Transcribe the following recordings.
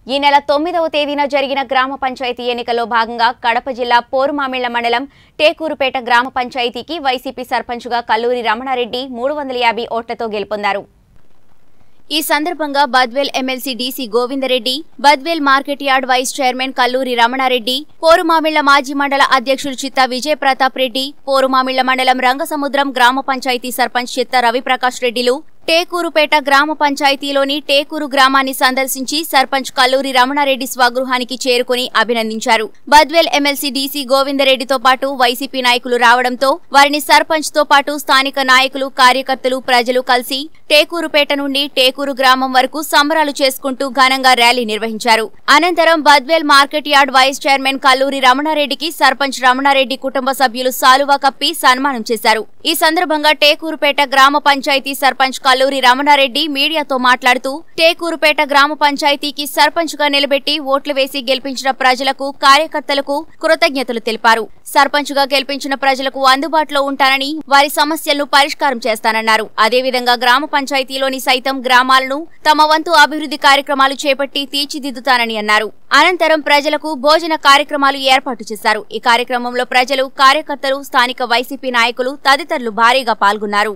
ఈ నెల తొమ్మిదవ తేదీన జరిగిన గ్రామ పంచాయతీ ఎన్నికల్లో భాగంగా కడప జిల్లా పోరుమామిళ్ల మండలం టేకూరుపేట గ్రామ పంచాయతీకి వైసీపీ సర్పంచ్గా కల్లూరి రమణారెడ్డి మూడు వందల యాభై ఓట్లతో గెలుపొందారు ఈ సందర్భంగా Badvel MLC DC Govindareddy Badvel market yard vice chairman Kalluri Ramanareddy Porumamilla మాజీ మండల అధ్యక్షులు చిత్త విజయ్ ప్రతాప్ రెడ్డి పోరుమామిళ్ల మండలం రంగసముద్రం గ్రామ పంచాయతీ సర్పంచ్ చిత్త రవిప్రకాష్ రెడ్డిలు టేకూరుపేట గ్రామ పంచాయతీలోని టేకూరు గ్రామాన్ని సందర్శించి సర్పంచ్ కల్లూరి రమణారెడ్డి స్వగృహానికి చేరుకుని అభినందించారు బద్వేల్ ఎమ్మెల్సీ డీసీ గోవిందరెడ్డితో పాటు వైసీపీ నాయకులు రావడంతో వారిని సర్పంచ్ తో పాటు స్థానిక నాయకులు కార్యకర్తలు ప్రజలు కలిసి టేకూరుపేట నుండి టేకూరు గ్రామం వరకు సంబరాలు చేసుకుంటూ ఘనంగా ర్యాలీ నిర్వహించారు అనంతరం Badvel market yard vice chairman Kalluri రమణారెడ్డికి సర్పంచ్ రమణారెడ్డి కుటుంబ సభ్యులు సాలువా కప్పి సన్మానం చేశారు ఈ సందర్భంగా టేకూరుపేట గ్రామ పంచాయతీ సర్పంచ్ కల్లూరి రమణారెడ్డి మీడియాతో మాట్లాడుతూ టేకూరుపేట గ్రామ పంచాయతీకి సర్పంచ్ గా నిలబెట్టి ఓట్లు వేసి గెలిపించిన ప్రజలకు కార్యకర్తలకు కృతజ్ఞతలు తెలిపారు సర్పంచ్ గా గెలిపించిన ప్రజలకు అందుబాటులో ఉంటానని వారి సమస్యలను పరిష్కారం చేస్తానన్నారు అదేవిధంగా గ్రామ పంచాయతీలోని సైతం గ్రామాలను తమ వంతు అభివృద్ధి కార్యక్రమాలు చేపట్టి తీర్చిదిద్దుతానని అన్నారు అనంతరం ప్రజలకు భోజన కార్యక్రమాలు ఏర్పాటు చేశారు ఈ కార్యక్రమంలో ప్రజలు కార్యకర్తలు స్థానిక వైసీపీ నాయకులు తదితరులు భారీగా పాల్గొన్నారు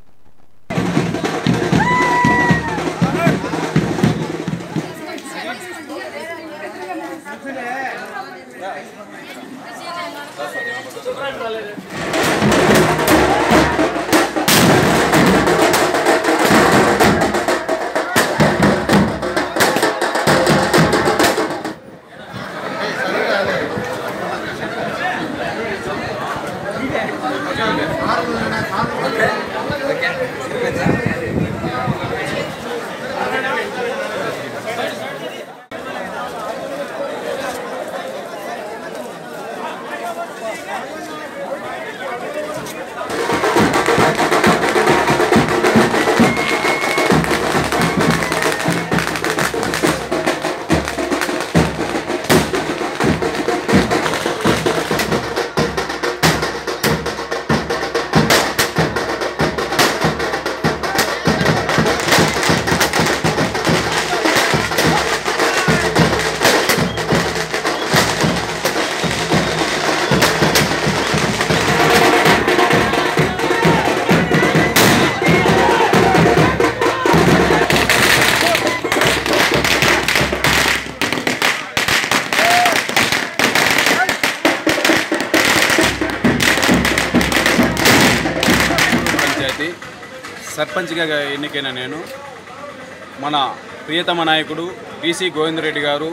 పంచాయతీ సర్పంచ్గా ఎన్నికైన నేను మన ప్రియతమ నాయకుడు బీసీ గోవిందరెడ్డి గారు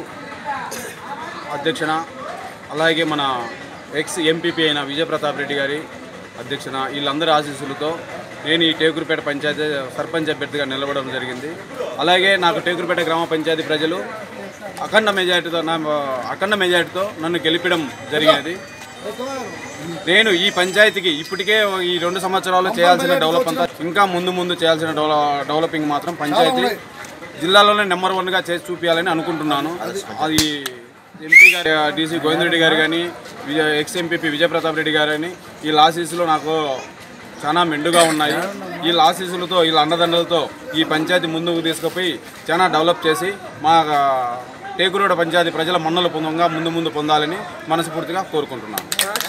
అధ్యక్షన అలాగే మన ఎక్స్ ఎంపీపీ అయిన విజయప్రతాప్ రెడ్డి గారి అధ్యక్షన వీళ్ళందరి ఆశీస్సులతో నేను ఈ టేకురుపేట పంచాయతీ సర్పంచ్ అభ్యర్థిగా నిలబడడం జరిగింది అలాగే నాకు టేకురుపేట గ్రామ పంచాయతీ ప్రజలు అఖండ మెజార్టీతో నా అఖండ మెజార్టీతో నన్ను గెలిపడం జరిగినది నేను ఈ పంచాయతీకి ఇప్పటికే ఈ రెండు సంవత్సరాలు చేయాల్సిన డెవలప్ అంతా ఇంకా ముందు ముందు చేయాల్సిన డెవల- డెవలపింగ్ మాత్రం పంచాయతీ జిల్లాలోనే నెంబర్ వన్గా చేసి చూపించాలని అనుకుంటున్నాను అది ఎంపీ గారి డీసీ గోవిందరెడ్డి గారు కానీ విజయ ఎక్స్ ఎంపీపీ విజయప్రతాప్ రెడ్డి గారు కానీ ఈ ఆశీస్సులు నాకు చాలా మెండుగా ఉన్నాయి ఈ ఆశీస్సులతో వీళ్ళ అండదండలతో ఈ పంచాయతీ ముందుకు తీసుకుపోయి చాలా డెవలప్ చేసి మా టేకురోడ పంచాయతీ ప్రజల మన్నలు పొందంగా ముందు ముందు పొందాలని మనస్ఫూర్తిగా కోరుకుంటున్నాను